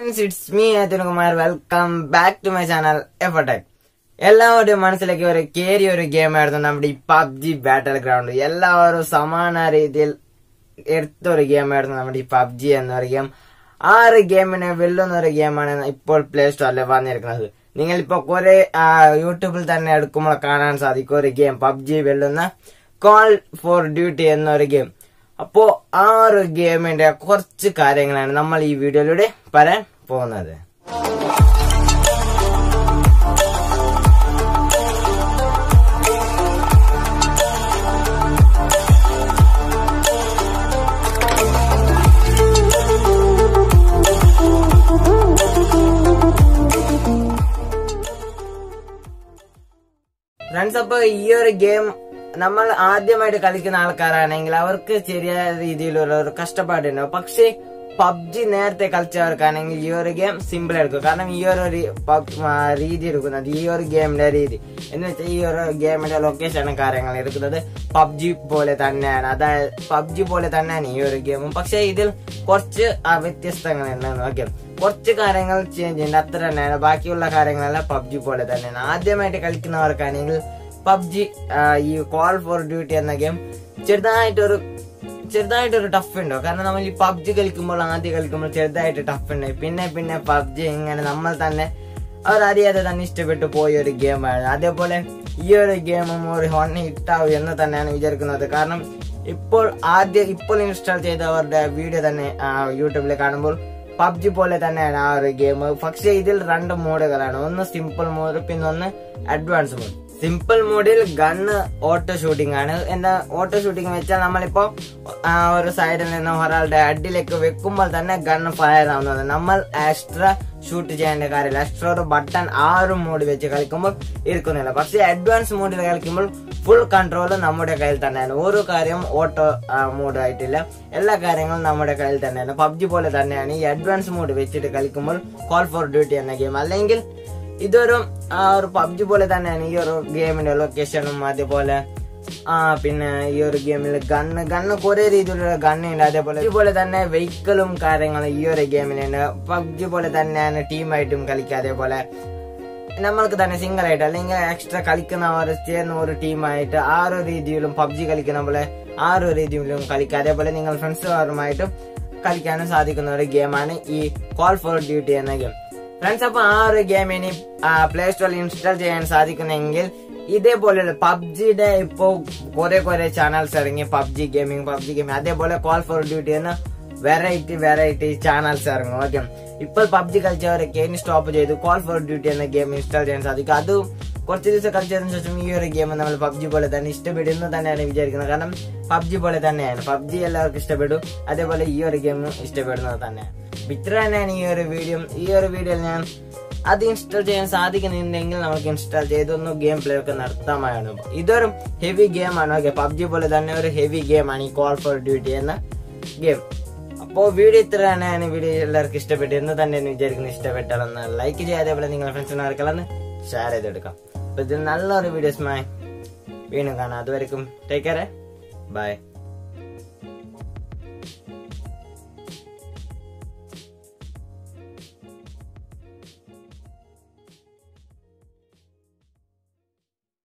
it's me Kumar welcome back to my channel Effortech എല്ലാവരുടെയും മനസ്സിലേക്ക് ഒരു കേറിയ ഒരു ഗെയിമായിരുന്നു നമ്മുടെ ഈ പബ്ജി ബാറ്റൽ ഗ്രൗണ്ട് എല്ലാവരും സമാന രീതിയിൽ എടുത്തൊരു ഗെയിമായിരുന്നു നമ്മുടെ ഈ പബ്ജി എന്നൊരു ഗെയിം ആ ഒരു ഗെയിമിനെ വെല്ലുന്ന ഒരു ഗെയിമാണ് ഇപ്പോൾ പ്ലേ സ്റ്റോറിൽ വന്നിരിക്കുന്നത് നിങ്ങളിപ്പോ കുറെ യൂട്യൂബിൽ തന്നെ എടുക്കുമ്പോൾ കാണാൻ സാധിക്കും ഒരു ഗെയിം പബ്ജി വെല്ലുന്ന കോൾ ഫോർ ഡ്യൂട്ടി എന്നൊരു ഗെയിം അപ്പോ ആ ഒരു ഗെയിമിന്റെ കുറച്ച് കാര്യങ്ങളാണ് നമ്മൾ ഈ വീഡിയോയിലൂടെ പറയാൻ പോകുന്നത് ഫ്രണ്ട്സ് അപ്പൊ ഈ ഒരു ഗെയിം നമ്മൾ ആദ്യമായിട്ട് കളിക്കുന്ന ആൾക്കാരാണെങ്കിൽ അവർക്ക് ചെറിയ രീതിയിലുള്ള ഒരു കഷ്ടപ്പാടുണ്ടാവും പക്ഷേ പബ്ജി നേരത്തെ കളിച്ചവർക്കാണെങ്കിൽ ഈ ഒരു ഗെയിം സിമ്പിൾ എടുക്കും കാരണം ഈ ഒരു രി- പബ്- ആ, രീതി എടുക്കുന്നത് ഈ ഒരു ഗെയിമിന്റെ രീതി എന്ന് വെച്ചാൽ ഈ ഒരു ഗെയിമിന്റെ ലൊക്കേഷനും കാര്യങ്ങൾ എടുക്കുന്നത് പബ്ജി പോലെ തന്നെയാണ് അതായത് പബ്ജി പോലെ തന്നെയാണ് ഈ ഒരു ഗെയിമും പക്ഷെ ഇതിൽ കുറച്ച് ആ, വ്യത്യസ്തങ്ങളുണ്ട് ഓക്കെ കുറച്ച് കാര്യങ്ങൾ ചേഞ്ച് ഉണ്ട് അത്ര തന്നെയാണ് ബാക്കിയുള്ള കാര്യങ്ങളെല്ലാം പബ്ജി പോലെ തന്നെയാണ് ആദ്യമായിട്ട് കളിക്കുന്നവർക്കാണെങ്കിൽ പബ്ജി ഈ കോൾ ഫോർ ഡ്യൂട്ടി എന്ന ഗെയിം ചെറുതായിട്ടൊരു ചെറുതായിട്ടൊരു ടഫ് ഉണ്ടോ കാരണം നമ്മൾ ഈ പബ്ജി കളിക്കുമ്പോൾ ആദ്യം കളിക്കുമ്പോൾ ചെറുതായിട്ട് ടഫ് ഉണ്ട് പിന്നെ പിന്നെ പബ്ജി ഇങ്ങനെ നമ്മൾ തന്നെ അവരറിയാതെ തന്നെ ഇഷ്ടപ്പെട്ടു പോയ ഒരു ഗെയിമാണ് അതേപോലെ ഈ ഒരു ഗെയിമും ഒരു ഹോൺ ഹിറ്റാവും എന്ന് തന്നെയാണ് വിചാരിക്കുന്നത് കാരണം ഇപ്പോൾ ആദ്യം ഇപ്പോൾ ഇൻസ്റ്റാൾ ചെയ്തവരുടെ വീഡിയോ തന്നെ ആ, യൂട്യൂബിൽ കാണുമ്പോൾ പബ്ജി പോലെ തന്നെയാണ് ആ ഒരു ഗെയിം പക്ഷെ ഇതിൽ രണ്ട് മോഡുകളാണ് ഒന്ന് സിമ്പിൾ മോഡ് പിന്നെ ഒന്ന് അഡ്വാൻസ് മോഡ് സിമ്പിൾ മോഡിൽ ഗണ്ണ് ഓട്ടോ ഷൂട്ടിംഗ് ആണ് എന്താ ഓട്ടോ ഷൂട്ടിംഗ് വെച്ചാൽ നമ്മളിപ്പോ ആ, ഒരു സൈഡിൽ നിന്ന് ഒരാളുടെ അടിയിലേക്ക് വെക്കുമ്പോൾ തന്നെ ഗണ്ണ് ഫയർ ആവുന്നത് നമ്മൾ എക്സ്ട്രാ ഷൂട്ട് ചെയ്യേണ്ട കാര്യമില്ല എക്സ്ട്രാ ഒരു ബട്ടൺ ആ ഒരു മോഡ് വെച്ച് കളിക്കുമ്പോൾ ഇരിക്കുന്നില്ല പക്ഷെ അഡ്വാൻസ് മോഡിൽ കളിക്കുമ്പോൾ ഫുൾ കൺട്രോൾ നമ്മുടെ കയ്യിൽ തന്നെയാണ് ഓരോ കാര്യം ഓട്ടോ മോഡ് ആയിട്ടില്ല എല്ലാ കാര്യങ്ങളും നമ്മുടെ കയ്യിൽ തന്നെയാണ് പബ്ജി പോലെ തന്നെയാണ് ഈ അഡ്വാൻസ് മോഡ് വെച്ചിട്ട് കളിക്കുമ്പോൾ കോൾ ഫോർ ഡ്യൂട്ടി എന്ന ഗെയിം അല്ലെങ്കിൽ ഇതൊരു ആ ഒരു പബ്ജി പോലെ തന്നെയാണ് ഈ ഒരു ഗെയിമിന്റെ ലൊക്കേഷനും അതേപോലെ ആ പിന്നെ ഈ ഒരു ഗെയിമിൽ ഗണ്ണ് ഗണ്ണ് കുറെ രീതിയിലുള്ള ഗണ്ണുണ്ട് അതേപോലെ ഇതുപോലെ തന്നെ വെഹിക്കിളും കാര്യങ്ങളും ഈ ഒരു ഗെയിമിലുണ്ട് പബ്ജി പോലെ തന്നെയാണ് ടീമായിട്ടും കളിക്കുക അതേപോലെ നമ്മൾക്ക് തന്നെ സിംഗിൾ ആയിട്ട് അല്ലെങ്കിൽ എക്സ്ട്രാ കളിക്കുന്നവർ ചേർന്ന ഒരു ടീമായിട്ട് ആ ഒരു രീതിയിലും പബ്ജി കളിക്കുന്ന പോലെ ആ ഒരു രീതിയിലും കളിക്കുക അതേപോലെ നിങ്ങൾ ഫ്രണ്ട്സുമായിട്ടും കളിക്കാനും സാധിക്കുന്ന ഒരു ഗെയിമാണ് ഈ കോൾ ഫോർ ഡ്യൂട്ടി എന്ന ഗെയിം ഫ്രണ്ട്സ് അപ്പൊ ആ ഒരു ഗെയിം ഇനി പ്ലേ സ്റ്റോറിൽ ഇൻസ്റ്റാൾ ചെയ്യാൻ സാധിക്കുന്നെങ്കിൽ ഇതേപോലെയുള്ള പബ്ജിയുടെ ഇപ്പോ കുറെ കുറെ ചാനൽസ് ഇറങ്ങി പബ്ജി ഗെയിമിംഗ് പബ്ജി ഗെയിമിംഗ് അതേപോലെ കോൾ ഫോർ ഡ്യൂട്ടി എന്ന വെറൈറ്റി വെറൈറ്റി ചാനൽസ് ഇറങ്ങും ഓക്കെ ഇപ്പോൾ പബ്ജി കളിച്ചവരൊക്കെ ഇനി സ്റ്റോപ്പ് ചെയ്തു കോൾ ഫോർ ഡ്യൂട്ടി എന്ന ഗെയിം ഇൻസ്റ്റാൾ ചെയ്യാൻ സാധിക്കും അത് കുറച്ച് ദിവസം കളിച്ചതിന് ശേഷം ഈ ഒരു ഗെയിം നമ്മൾ പബ്ജി പോലെ തന്നെ ഇഷ്ടപ്പെടുന്നു തന്നെയാണ് വിചാരിക്കുന്നത് കാരണം പബ്ജി പോലെ തന്നെയാണ് പബ്ജി എല്ലാവർക്കും ഇഷ്ടപ്പെടും അതേപോലെ ഈ ഒരു ഗെയിം ഇഷ്ടപ്പെടുന്നത് തന്നെയാണ് ഇത്ര തന്നെയാണ് ഈ ഒരു വീഡിയോ ഈ ഒരു വീഡിയോയിൽ ഞാൻ അത് ഇൻസ്റ്റാൾ ചെയ്യാൻ സാധിക്കുന്നുണ്ടെങ്കിൽ നമുക്ക് ഇൻസ്റ്റാൾ ചെയ്തൊന്ന് ഗെയിം പ്ലേ ഒക്കെ നടത്താമായിരുന്നു ഇതൊരു ഹെവി ഗെയിമാണ് ഓക്കെ പബ്ജി പോലെ തന്നെ ഒരു ഹെവി ഗെയിമാണ് ഈ കോൾ ഫോർ ഡ്യൂട്ടി എന്ന ഗെയിം അപ്പോൾ വീഡിയോ ഇത്ര തന്നെയാണ് വീഡിയോ എല്ലാവർക്കും ഇഷ്ടപ്പെട്ടു എന്ന് തന്നെ വിചാരിക്കുന്നു ഇഷ്ടപ്പെട്ടാലൊന്ന് ലൈക്ക് ചെയ്യുക അതേപോലെ നിങ്ങളുടെ ഫ്രണ്ട്സിനാർക്കെല്ലാം ഷെയർ ചെയ്തെടുക്കാം അപ്പൊ ഇത് നല്ലൊരു വീഡിയോസുമായി വീണ്ടും കാണാം അതുവരെക്കും ടേക്ക് കെയർ ബൈ